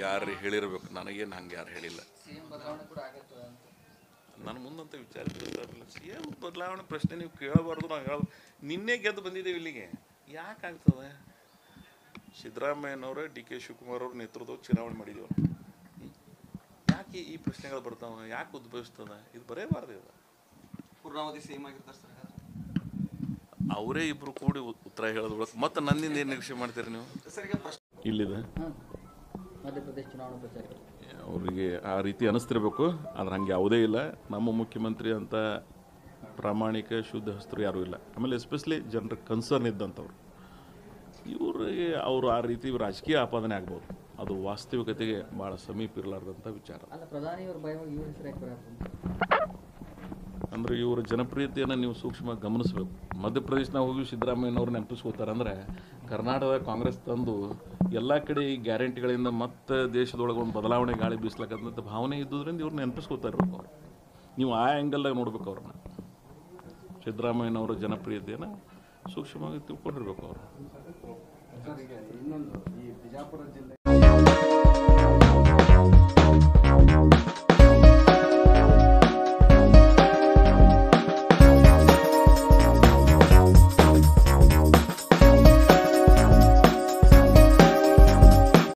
ಯಾರು ಹೇಳಿರ್ಬೇಕು ನನಗೇನು ಹಂಗೆ ಯಾರು ಹೇಳಿಲ್ಲ ಸಿಎಂ ಬದಲಾವಣೆ ಕೂಡ ಆಗತ್ತದ ಅಂತ ನಾನು ಮುಂದಂತ ವಿಚಾರ ಸಿ ಎಂ ಬದಲಾವಣೆ ಪ್ರಶ್ನೆ ನೀವು ಕೇಳಬಾರ್ದು ನಾವು ಹೇಳ ನಿನ್ನೆ ಗೆದ್ದು ಬಂದಿದ್ದೇವೆ ಇಲ್ಲಿಗೆ ಯಾಕೆ ಆಗ್ತದೆ ಸಿದ್ದರಾಮಯ್ಯನವರ ಡಿ ಕೆ ಶಿವಕುಮಾರ್ ಅವ್ರ ನೇತೃತ್ವದಾಗ ಚುನಾವಣೆ ಮಾಡಿದೀವಿ ಹ್ಮ್? ಯಾಕೆ ಈ ಪ್ರಶ್ನೆಗಳು ಬರ್ತಾವ ಯಾಕೆ ಉದ್ಭವಿಸ್ತದ ಇದು ಬರೇಬಾರ್ದು ಇದು ಪೂರ್ಣಾವಧಿ ಸಿಎಂ ಆಗಿರ್ತಾರೆ ಸರ್ ಹಾಗಾದ್ರೆ ಅವರೇ ಇಬ್ರು ಕೂಡಿ ಉ- ಉತ್ತರ ಹೇಳೋದ್ರೊಳಗೆ ಮತ್ತೆ ನನ್ನಿಂದ ಏನು ನಿರೀಕ್ಷೆ ಮಾಡ್ತೀರಿ ನೀವು ಸರ್ ಈಗ ಪ್ರಶ್ನೆ ಇಲ್ಲಿದೆ ಹಾಂ ಮಧ್ಯಪ್ರದೇಶ ಚುನಾವಣಾ ಪ್ರಚಾರ ಅವರಿಗೆ ಆ ರೀತಿ ಅನಿಸ್ತಿರ್ಬೇಕು ಆದ್ರೆ ಹಂಗೆ ಯಾವುದೇ ಇಲ್ಲ ನಮ್ಮ ಮುಖ್ಯಮಂತ್ರಿ ಅಂತ ಪ್ರಾಮಾಣಿಕ ಶುದ್ಧ ಹಸ್ತರು ಯಾರೂ ಇಲ್ಲ ಆಮೇಲೆ ಎಸ್ಪೆಷಲಿ ಜನರ ಕನ್ಸರ್ನ್ ಇದ್ದಂಥವ್ರು ಇವ್ರಿಗೆ ಅವರು ಆ ರೀತಿ ರಾಜಕೀಯ ಆಪಾದನೆ ಆಗ್ಬೋದು ಅದು ವಾಸ್ತವಿಕತೆಗೆ ಭಾಳ ಸಮೀಪ ಇರಲಾರ್ದಂಥ ವಿಚಾರ ಅಲ್ಲ ಪ್ರಧಾನಿಯವ್ರ ಭಯವಾಗಿ ಇವ್ರ ಹೆಸರು ಯಾಕೆ ಬರತ್ತೆ ಅಂದ್ರೆ ಇವರ ಜನಪ್ರಿಯತೆಯನ್ನು ನೀವು ಸೂಕ್ಷ್ಮವಾಗಿ ಗಮನಿಸಬೇಕು ಮಧ್ಯಪ್ರದೇಶನಾಗ ಹೋಗಿ ಸಿದ್ದರಾಮಯ್ಯನವ್ರು ನೆನಪಿಸ್ಕೋತಾರೆ ಅಂದರೆ ಕರ್ನಾಟಕದ ಕಾಂಗ್ರೆಸ್ ತಂದು ಎಲ್ಲ ಕಡೆ ಈ ಗ್ಯಾರಂಟಿಗಳಿಂದ ಮತ್ತೆ ದೇಶದೊಳಗೆ ಒಂದು ಬದಲಾವಣೆ ಗಾಳಿ ಬೀಸ್ಲಕ್ಕಂಥ ಭಾವನೆ ಇದ್ದುದರಿಂದ ಇವ್ರು ನೆನಪಿಸ್ಕೋತಾ ಇರ್ಬೇಕು ಅವ್ರು ನೀವು ಆ ಆ್ಯಂಗಲ್ದಾಗ ನೋಡ್ಬೇಕು ಅವ್ರನ್ನ ಸಿದ್ದರಾಮಯ್ಯನವರ ಜನಪ್ರಿಯತೆಯನ್ನು ಸೂಕ್ಷ್ಮವಾಗಿ ತಿಳ್ಕೊಂಡಿರ್ಬೇಕು ಅವರು ಸರ್ ಈಗ ಇನ್ನೊಂದು ಈ ಬಿಜಾಪುರ ಜಿಲ್ಲೆ